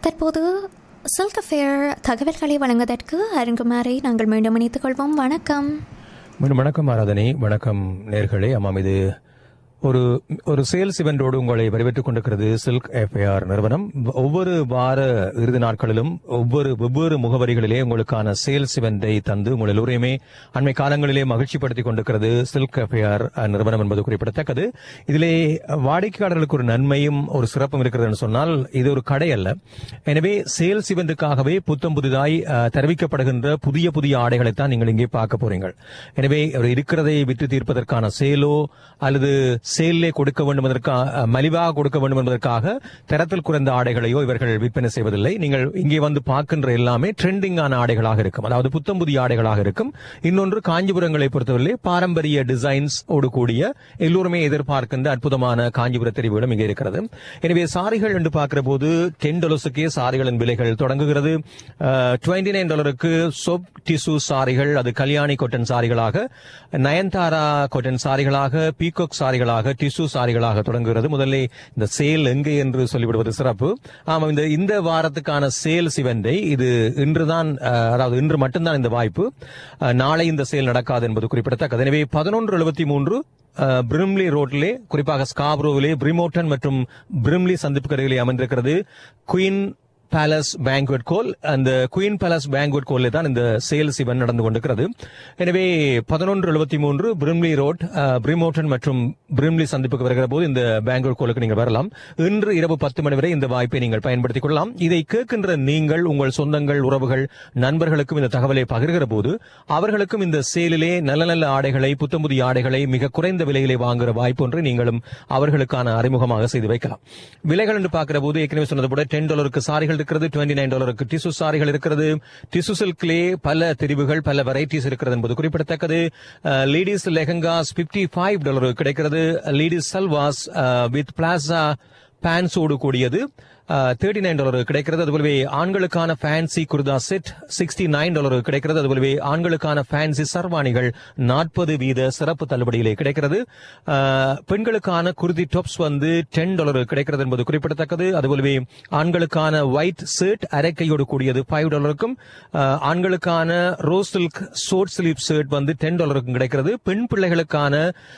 தற்போது silk affair தகவல்களை வழங்குவதற்கு அருங்குமாரை நாங்கள் மீண்டும் இணைத்துக் கொள்வோம் வணக்கம் மீண்டும் வணக்கம் ஆராதனை வணக்கம் நேர்களே ஆமாம் இது ஒரு ஒரு சேல்ஸ் இவெண்டோடு உங்களை வரவேற்றுக் கொண்டிருக்கிறது சில்க் எஃப்ஐஆர் நிறுவனம் ஒவ்வொரு வார இறுதி நாட்களிலும் ஒவ்வொரு வெவ்வேறு முகவரிகளிலே உங்களுக்கான சேல்ஸ் இவெண்டை தந்து உங்கள் எல்லோரையுமே அண்மை காலங்களிலே மகிழ்ச்சிப்படுத்திக் கொண்டிருக்கிறது சில்க் எஃப்ஐஆர் நிறுவனம் என்பது குறிப்பிடத்தக்கது இதிலே வாடிக்கையாளர்களுக்கு ஒரு நன்மையும் ஒரு சிறப்பும் இருக்கிறது சொன்னால் இது ஒரு கடை அல்ல எனவே சேல்ஸ் இவெண்டுக்காகவே புத்தம் புதிதாய் அஹ், தெரிவிக்கப்படுகின்ற புதிய புதிய ஆடைகளைத்தான் நீங்கள் இங்கே பார்க்க போறீங்கள் எனவே ஒரு இருக்கிறதை விற்று தீர்ப்பதற்கான சேலோ அல்லது சேல்லே கொடுக்க வேண்டும் என்பதற்காக மலிவாக கொடுக்க வேண்டும் என்பதற்காக தரத்தில் குறைந்த ஆடைகளையோ இவர்கள் விற்பனை செய்வதில்லை நீங்கள் இங்கே வந்து பார்க்கின்ற எல்லாமே ட்ரெண்டிங்கான ஆடைகளாக இருக்கும் அதாவது புத்தம் புதிய ஆடைகளாக இருக்கும் இன்னொன்று காஞ்சிபுரங்களை பொறுத்தவரை பாரம்பரிய டிசைன்ஸ் ஓடு கூடிய எல்லோருமே எதிர்பார்க்கின்ற அற்புதமான காஞ்சிபுர தெரிவுகளும் இங்கே இருக்கிறது எனவே சாரிகள் என்று பார்க்கிற போது டென் டாலர்ஸுக்கே சாரிகளின் விலைகள் தொடங்குகிறது டுவெண்ட்டி நைன் டாலருக்கு சொப் டிசு சாரிகள் அது கல்யாணி கொட்டன் சாரிகளாக நயன்தாரா கொட்டன் சாரிகளாக பீகாக் சாரிகளாக டிசு சாரிகளாக தொடங்குகிறது முதல்ல இந்த சேல் எங்கே என்று சொல்லிவிடுவது சிறப்பு ஆமாம் இந்த இந்த வாரத்துக்கான சேல்ஸ் இவெண்டை இது இன்றுதான் அஹ், அதாவது இன்று மட்டும்தான் இந்த வாய்ப்பு அஹ், நாளை இந்த சேல் நடக்காது என்பது குறிப்பிடத்தக்கது எனவே பதினொன்று எழுபத்தி மூன்று அஹ், பிரிம்லி ரோட்லே குறிப்பாக ஸ்காப்ரோவிலே பிரிமோட்டன் மற்றும் பிரிம்லி சந்திப்பு கரையிலே அமைந்திருக்கிறது குயின் பேலஸ் பேங்க்வெட் கோல் அந்த குயின் பேலஸ் பேங்க்வெட் கோல்ல தான் இந்த சேல்ஸ் இவன் நடந்து கொண்டிருக்கிறது எனவே பதினொன்று எழுபத்தி மூன்று பிரிம்லி ரோட் அஹ், பிரிமோட்டன் மற்றும் பிரிம்லி சந்திப்புக்கு வருகிற போது இந்த பேங்க்வெட் கோலுக்கு நீங்கள் வரலாம் இன்று இரவு பத்து மணி வரை இந்த வாய்ப்பை நீங்கள் பயன்படுத்திக் கொள்ளலாம் இதை கேட்கின்ற நீங்கள் உங்கள் சொந்தங்கள் உறவுகள் நண்பர்களுக்கும் இந்த தகவலை பகிர்கிற போது அவர்களுக்கும் இந்த சேலிலே நல்ல நல்ல ஆடைகளை புத்தம் புதிய ஆடைகளை மிக குறைந்த விலையிலே வாங்குற வாய்ப்பு ஒன்றை நீங்களும் அவர்களுக்கான அறிமுகமாக செய்து வைக்கலாம் விலைகள் என்று பார்க்கிற போது ஏற்கனவே சொன்னது போல டென் டாலருக்கு சாரிகள் இருக்கிறது டுவெண்ட்டி நைன் டாலருக்கு டிசு சாரிகள் இருக்கிறது டிசு சில்க்லே பல தெரிவுகள் பல வெரைட்டிஸ் இருக்கிறது என்பது குறிப்பிடத்தக்கது ladies lehengas fifty five dollar கிடைக்கிறது லேடிஸ் சல்வாஸ் வித் பிளாசா பேன்ஸோடு கூடியது தேர்ட்டி நைன் டாலர் கிடைக்கிறது அதுபோலவே ஆண்களுக்கான fancy kurta set sixty nine dollar கிடைக்கிறது அதுபோலவே ஆண்களுக்கான ஃபேன்சி சர்வாணிகள் நாற்பது வீத சிறப்பு தள்ளுபடியிலே கிடைக்கிறது அஹ், பெண்களுக்கான குர்தி டாப்ஸ் வந்து டென் டாலர் கிடைக்கிறது என்பது குறிப்பிடத்தக்கது அதுபோலவே ஆண்களுக்கான ஒயிட் ஷர்ட் அரைக்கையோடு கூடியது ஃபைவ் டாலருக்கும் அஹ், ஆண்களுக்கான rose silk short sleeve shirt வந்து டென் டாலருக்கும் கிடைக்கிறது பெண் பிள்ளைகளுக்கான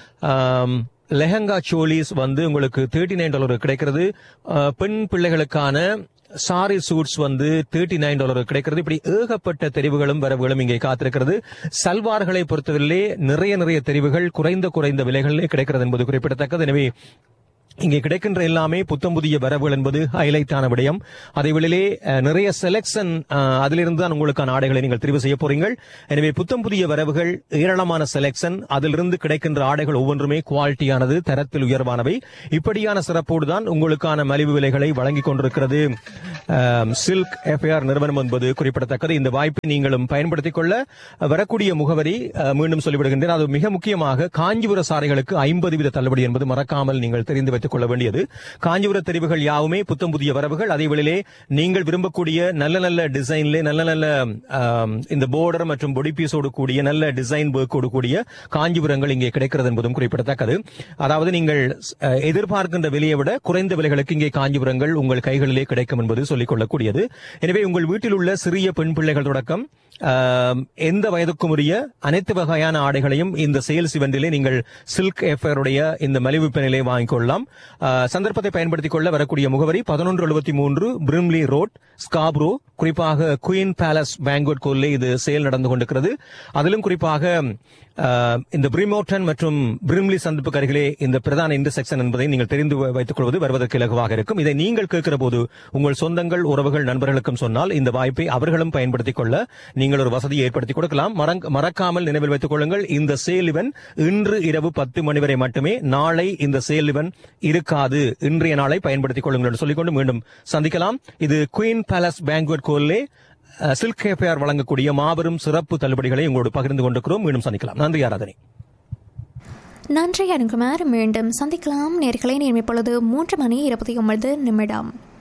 ஆம், லெஹங்கா சோலிஸ் வந்து உங்களுக்கு தேர்ட்டி நைன் டாலர் கிடைக்கிறது அஹ், பெண் பிள்ளைகளுக்கான சாரி சூட்ஸ் வந்து தேர்ட்டி நைன் டாலர் கிடைக்கிறது இப்படி ஏகப்பட்ட தெரிவுகளும் வரவுகளும் இங்கே காத்திருக்கிறது சல்வார்களை பொறுத்தவரையிலே நிறைய நிறைய தெரிவுகள் குறைந்த குறைந்த விலைகளிலே கிடைக்கிறது என்பது குறிப்பிடத்தக்கது எனவே இங்கே கிடைக்கின்ற எல்லாமே புத்தம் புதிய வரவுகள் என்பது ஹைலைட்டான விடயம் அதை வெளியிலே அஹ், நிறைய செலெக்ஷன் அதிலிருந்து தான் உங்களுக்கான ஆடைகளை நீங்கள் தெரிவு செய்ய போறீங்கள் எனவே புத்தம் புதிய வரவுகள் ஏராளமான செலெக்ஷன் அதிலிருந்து கிடைக்கின்ற ஆடைகள் ஒவ்வொன்றுமே குவாலிட்டியானது தரத்தில் உயர்வானவை இப்படியான சிறப்போடு தான் உங்களுக்கான மலிவு விலைகளை வழங்கிக் கொண்டிருக்கிறது சில்க் எஃப்ஐஆர் நிறுவனம் என்பது குறிப்பிடத்தக்கது இந்த வாய்ப்பை நீங்களும் பயன்படுத்திக் கொள்ள அஹ், வரக்கூடிய முகவரி அஹ், மீண்டும் சொல்லிவிடுகின்றேன் அது மிக முக்கியமாக காஞ்சிபுர சாலைகளுக்கு ஐம்பது வீத தள்ளுபடி என்பது மறக்காமல் நீங்கள் தெரிந்து வைத்துக் கொள்ள வேண்டியது காஞ்சிபுர தெரிவுகள் யாவுமே புத்தம் புதிய வரவுகள் அதே வேளையிலே நீங்கள் விரும்பக்கூடிய நல்ல நல்ல டிசைன்ல நல்ல நல்ல ஆம், இந்த போர்டர் மற்றும் பொடி பீஸோடு கூடிய நல்ல டிசைன் ஒர்க்கோடு கூடிய காஞ்சிபுரங்கள் இங்கே கிடைக்கிறது என்பதும் குறிப்பிடத்தக்கது அதாவது நீங்கள் அஹ், எதிர்பார்க்கின்ற விலையை விட குறைந்த விலைகளுக்கு இங்கே காஞ்சிபுரங்கள் உங்கள் கைகளிலே கிடைக்கும் என்பது சொல்லிக் கொள்ளக்கூடியது எனவே உங்கள் வீட்டில் உள்ள சிறிய பெண் பிள்ளைகள் தொடக்கம் ஆம், எந்த வயதுக்கும் உரிய அனைத்து வகையான ஆடைகளையும் இந்த சேல்ஸ் இவெண்டிலே நீங்கள் சில்க் எஃப்ஐஆருடைய இந்த மலிவு விற்பனையிலே வாங்கிக் கொள்ளலாம் ஆ, சந்தர்ப்பத்தை பயன்படுத்திக் கொள்ள வரக்கூடிய முகவரி பதினொன்று எழுபத்தி மூன்று பிரிம்லி ரோட் ஸ்காப்ரோ குறிப்பாக குயின் பேலஸ் பேங்க்வெட் கோல்லே இது சேல் நடந்து கொண்டிருக்கிறது அதிலும் குறிப்பாக ஆ, இந்த பிரிமோட்டன் மற்றும் பிரிம்லி சந்திப்புக்கு அருகிலே இந்த பிரதான இன்டர்செக்ஷன் என்பதை நீங்கள் தெரிந்து வ- வைத்துக் கொள்வது வருவதற்கு இலகுவாக இருக்கும் இதை நீங்கள் கேட்கிற போது உங்கள் சொந்தங்கள் உறவுகள் நண்பர்களுக்கும் சொன்னால் இந்த வாய்ப்பை அவர்களும் பயன்படுத்திக் கொள்ள நீங்கள் ஒரு வசதியை ஏற்படுத்தி கொடுக்கலாம் மறங்க- மறக்காமல் நினைவில் வைத்துக் கொள்ளுங்கள் இந்த சேல் இவன் இன்று இரவு பத்து மணி வரை மட்டுமே நாளை இந்த சேல் இவன் இருக்காது இன்றைய நாளை பயன்படுத்திக் கொள்ளுங்கள் என்று சொல்லிக்கொண்டு மீண்டும் சந்திக்கலாம் இது குயின் பேலஸ் பேங்க்வெட் கோல்லே அஹ், சில்க் கேஃபேர் வழங்கக்கூடிய மாபெரும் சிறப்பு தள்ளுபடிகளை உங்களோடு பகிர்ந்து கொண்டிருக்கிறோம் மீண்டும் சந்திக்கலாம் நன்றி ஆராதனை நன்றி அருங்குமார் மீண்டும் சந்திக்கலாம் நேர்களை நேர்மை பொழுது மூன்று மணி இருபத்தி ஒன்பது நிமிடம்